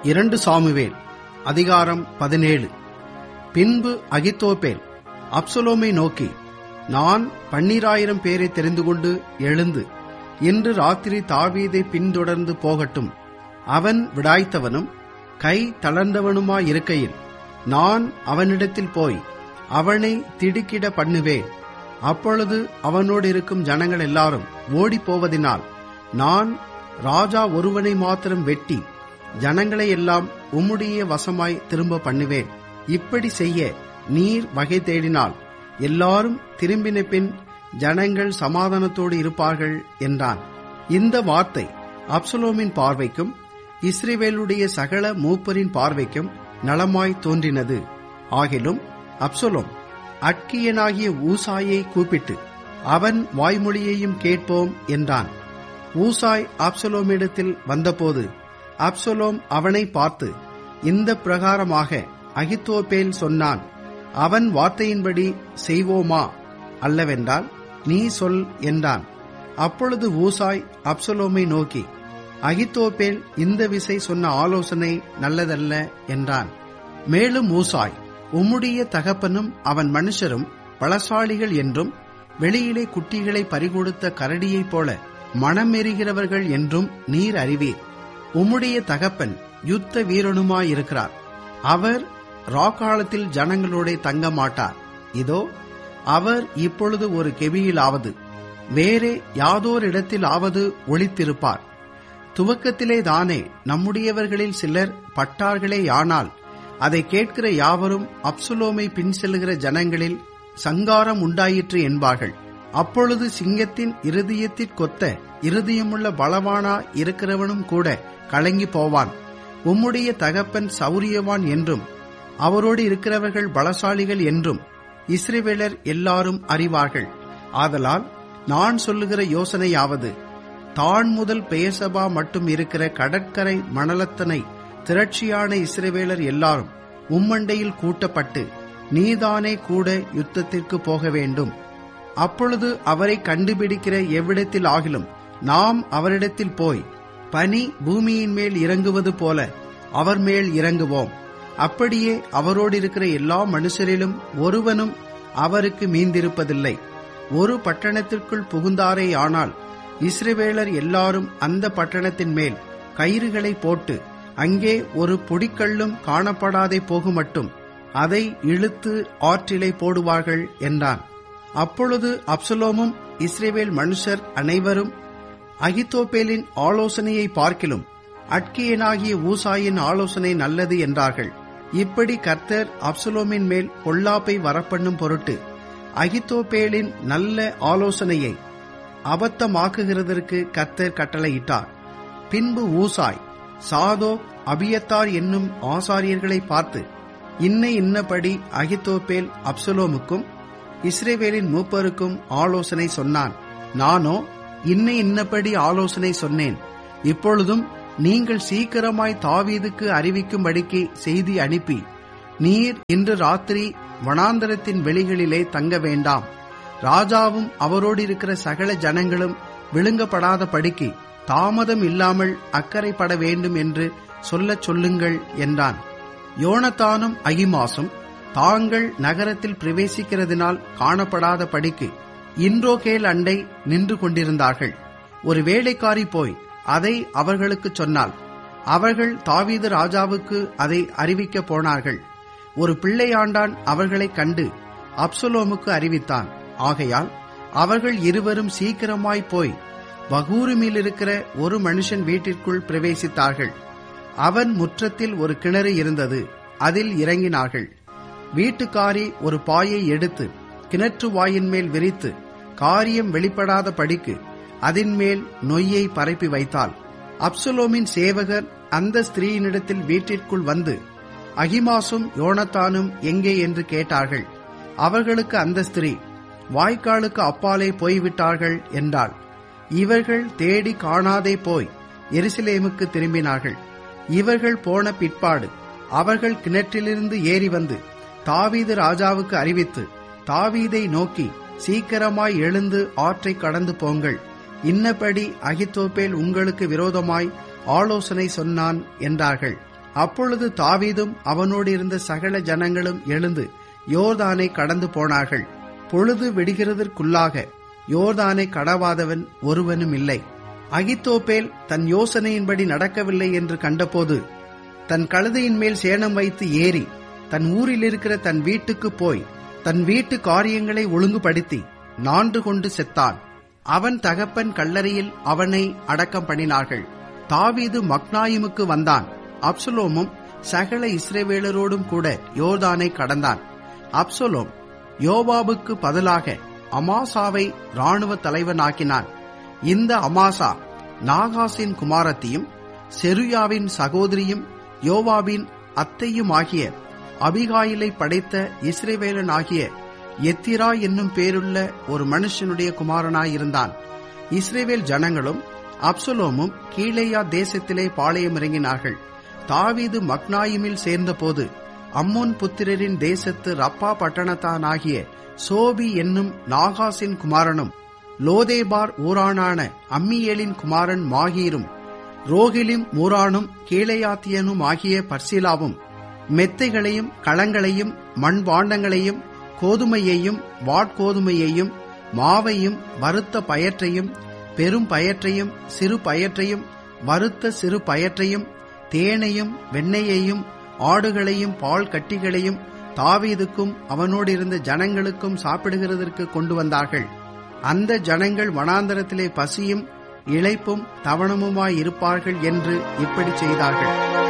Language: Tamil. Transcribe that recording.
இரண்டு சாமுவேல் அதிகாரம் பதினேழு பின்பு அகித்தோப்பேல் அப்சலோமை நோக்கி நான் பன்னிராயிரம் பேரை தெரிந்து கொண்டு எழுந்து இன்று ராத்திரி தாவீதை பின்தொடர்ந்து போகட்டும் அவன் விடாய்த்தவனும் கை தளர்ந்தவனுமாயிருக்கையில் நான் அவனிடத்தில் போய் அவனை திடுக்கிட பண்ணுவேன் அப்பொழுது அவனோடு இருக்கும் ஜனங்கள் எல்லாரும் ஓடிப் போவதினால் நான் ராஜா ஒருவனை மாத்திரம் வெட்டி ஜனங்களை எல்லாம் உம்முடைய வசமாய் திரும்ப பண்ணுவேன் இப்படி செய்ய நீர் வகை தேடினால் எல்லாரும் திரும்பின பின் ஜனங்கள் சமாதானத்தோடு இருப்பார்கள் என்றான் இந்த வார்த்தை அப்சலோமின் பார்வைக்கும் இஸ்ரேவேலுடைய சகல மூப்பரின் பார்வைக்கும் நலமாய் தோன்றினது ஆகிலும் அப்சலோம் அட்கியனாகிய ஊசாயை கூப்பிட்டு அவன் வாய்மொழியையும் கேட்போம் என்றான் ஊசாய் அப்சலோமிடத்தில் வந்தபோது அப்சலோம் அவனை பார்த்து இந்த பிரகாரமாக அகித்தோப்பேல் சொன்னான் அவன் வார்த்தையின்படி செய்வோமா அல்லவென்றால் நீ சொல் என்றான் அப்பொழுது ஊசாய் அப்சலோமை நோக்கி அகித்தோப்பேல் இந்த விசை சொன்ன ஆலோசனை நல்லதல்ல என்றான் மேலும் ஊசாய் உம்முடைய தகப்பனும் அவன் மனுஷரும் பலசாலிகள் என்றும் வெளியிலே குட்டிகளை பறிகொடுத்த கரடியைப் போல மனமெறுகிறவர்கள் என்றும் நீர் அறிவீர் உம்முடைய தகப்பன் யுத்த வீரனுமாயிருக்கிறார் அவர் ராக்காலத்தில் ஜனங்களோட தங்க மாட்டார் இதோ அவர் இப்பொழுது ஒரு கெபியிலாவது வேறே யாதோர் இடத்திலாவது ஒளித்திருப்பார் துவக்கத்திலே தானே நம்முடையவர்களில் சிலர் பட்டார்களே யானால் அதை கேட்கிற யாவரும் அப்சுலோமை பின் செல்கிற ஜனங்களில் சங்காரம் உண்டாயிற்று என்பார்கள் அப்பொழுது சிங்கத்தின் இருதயத்திற்கொத்த இருதயமுள்ள பலவானா இருக்கிறவனும் கூட கலங்கி போவான் உம்முடைய தகப்பன் சௌரியவான் என்றும் அவரோடு இருக்கிறவர்கள் பலசாலிகள் என்றும் இஸ்ரேவேலர் எல்லாரும் அறிவார்கள் ஆதலால் நான் சொல்லுகிற யோசனையாவது தான் முதல் பெயசபா மட்டும் இருக்கிற கடற்கரை மணலத்தனை திரட்சியான இஸ்ரவேலர் எல்லாரும் உம்மண்டையில் கூட்டப்பட்டு நீதானே கூட யுத்தத்திற்கு போக வேண்டும் அப்பொழுது அவரை கண்டுபிடிக்கிற எவ்விடத்தில் ஆகிலும் நாம் அவரிடத்தில் போய் பனி பூமியின் மேல் இறங்குவது போல அவர் மேல் இறங்குவோம் அப்படியே அவரோடு இருக்கிற எல்லா மனுஷரிலும் ஒருவனும் அவருக்கு மீந்திருப்பதில்லை ஒரு பட்டணத்திற்குள் புகுந்தாரே ஆனால் இஸ்ரவேலர் எல்லாரும் அந்த பட்டணத்தின் மேல் கயிறுகளை போட்டு அங்கே ஒரு பொடிக்கல்லும் காணப்படாதே போகுமட்டும் அதை இழுத்து ஆற்றிலை போடுவார்கள் என்றான் அப்பொழுது அப்சலோமும் இஸ்ரேவேல் மனுஷர் அனைவரும் அகித்தோப்பேலின் ஆலோசனையை பார்க்கிலும் அட்கியனாகிய ஊசாயின் ஆலோசனை நல்லது என்றார்கள் இப்படி கர்த்தர் அப்சலோமின் மேல் பொல்லாப்பை வரப்பண்ணும் பொருட்டு அகித்தோப்பேலின் நல்ல ஆலோசனையை அபத்தமாக்குகிறதற்கு கர்த்தர் கட்டளையிட்டார் பின்பு ஊசாய் சாதோ அபியத்தார் என்னும் ஆசாரியர்களை பார்த்து இன்ன இன்னபடி அகித்தோப்பேல் அப்சலோமுக்கும் இஸ்ரேவேலின் மூப்பருக்கும் ஆலோசனை சொன்னான் நானோ இன்ன இன்னபடி ஆலோசனை சொன்னேன் இப்பொழுதும் நீங்கள் சீக்கிரமாய் தாவீதுக்கு அறிவிக்கும்படிக்கு செய்தி அனுப்பி நீர் இன்று ராத்திரி வனாந்தரத்தின் வெளிகளிலே தங்க வேண்டாம் ராஜாவும் அவரோடு இருக்கிற சகல ஜனங்களும் விழுங்கப்படாத படிக்கு தாமதம் இல்லாமல் அக்கறைப்பட வேண்டும் என்று சொல்லச் சொல்லுங்கள் என்றான் யோனத்தானும் அகிமாசும் தாங்கள் நகரத்தில் பிரவேசிக்கிறதினால் காணப்படாத படிக்கு இன்றோகேல் அண்டை நின்று கொண்டிருந்தார்கள் ஒரு வேலைக்காரி போய் அதை அவர்களுக்கு சொன்னால் அவர்கள் தாவீது ராஜாவுக்கு அதை அறிவிக்க போனார்கள் ஒரு பிள்ளையாண்டான் அவர்களை கண்டு அப்சலோமுக்கு அறிவித்தான் ஆகையால் அவர்கள் இருவரும் சீக்கிரமாய் போய் பகூருமில் இருக்கிற ஒரு மனுஷன் வீட்டிற்குள் பிரவேசித்தார்கள் அவன் முற்றத்தில் ஒரு கிணறு இருந்தது அதில் இறங்கினார்கள் வீட்டுக்காரி ஒரு பாயை எடுத்து கிணற்று வாயின் மேல் விரித்து காரியம் வெளிப்படாத படிக்கு அதன் மேல் நொய்யை பரப்பி வைத்தாள் அப்சலோமின் சேவகர் அந்த ஸ்திரீயினிடத்தில் வீட்டிற்குள் வந்து அகிமாசும் யோனத்தானும் எங்கே என்று கேட்டார்கள் அவர்களுக்கு அந்த ஸ்திரீ வாய்க்காலுக்கு அப்பாலே போய்விட்டார்கள் என்றாள் இவர்கள் தேடி காணாதே போய் எருசலேமுக்கு திரும்பினார்கள் இவர்கள் போன பிற்பாடு அவர்கள் கிணற்றிலிருந்து ஏறி வந்து தாவீது ராஜாவுக்கு அறிவித்து தாவீதை நோக்கி சீக்கிரமாய் எழுந்து ஆற்றை கடந்து போங்கள் இன்னபடி அகித்தோப்பேல் உங்களுக்கு விரோதமாய் ஆலோசனை சொன்னான் என்றார்கள் அப்பொழுது தாவீதும் அவனோடு இருந்த சகல ஜனங்களும் எழுந்து யோர்தானை கடந்து போனார்கள் பொழுது வெடிகிறதற்குள்ளாக யோர்தானை கடவாதவன் ஒருவனும் இல்லை அகித்தோப்பேல் தன் யோசனையின்படி நடக்கவில்லை என்று கண்டபோது தன் கழுதையின் மேல் சேணம் வைத்து ஏறி தன் ஊரில் இருக்கிற தன் வீட்டுக்கு போய் தன் வீட்டு காரியங்களை ஒழுங்குபடுத்தி நான்கு கொண்டு செத்தான் அவன் தகப்பன் கல்லறையில் அவனை அடக்கம் பண்ணினார்கள் தாவீது மக்னாயிமுக்கு வந்தான் அப்சுலோமும் சகல இஸ்ரேவேலரோடும் கூட யோர்தானை கடந்தான் அப்சுலோம் யோவாபுக்கு பதிலாக அமாசாவை ராணுவ தலைவனாக்கினான் இந்த அமாசா நாகாசின் குமாரத்தியும் செருயாவின் சகோதரியும் யோவாபின் அத்தையுமாகிய அபிகாயிலை படைத்த இஸ்ரேவேலன் ஆகிய எத்திரா என்னும் பேருள்ள ஒரு மனுஷனுடைய குமாரனாயிருந்தான் இஸ்ரேவேல் ஜனங்களும் அப்சலோமும் கீழேயா தேசத்திலே பாளையம் இறங்கினார்கள் தாவீது மக்னாயிமில் சேர்ந்தபோது அம்மோன் புத்திரரின் தேசத்து ரப்பா பட்டணத்தானாகிய சோபி என்னும் நாகாசின் குமாரனும் லோதேபார் ஊரானான அம்மியேலின் குமாரன் மாகீரும் ரோகிலிம் மூரானும் கீழையாத்தியனும் ஆகிய பர்சிலாவும் மெத்தைகளையும் களங்களையும் மண்பாண்டங்களையும் கோதுமையையும் வாட்கோதுமையையும் மாவையும் வறுத்த பயற்றையும் பெரும் பயற்றையும் சிறு பயற்றையும் வறுத்த சிறு பயற்றையும் தேனையும் வெண்ணெயையும் ஆடுகளையும் பால் கட்டிகளையும் தாவீதுக்கும் அவனோடு இருந்த ஜனங்களுக்கும் சாப்பிடுகிறதற்கு கொண்டு வந்தார்கள் அந்த ஜனங்கள் வனாந்தரத்திலே பசியும் இளைப்பும் தவணமுமாயிருப்பார்கள் என்று இப்படி செய்தார்கள்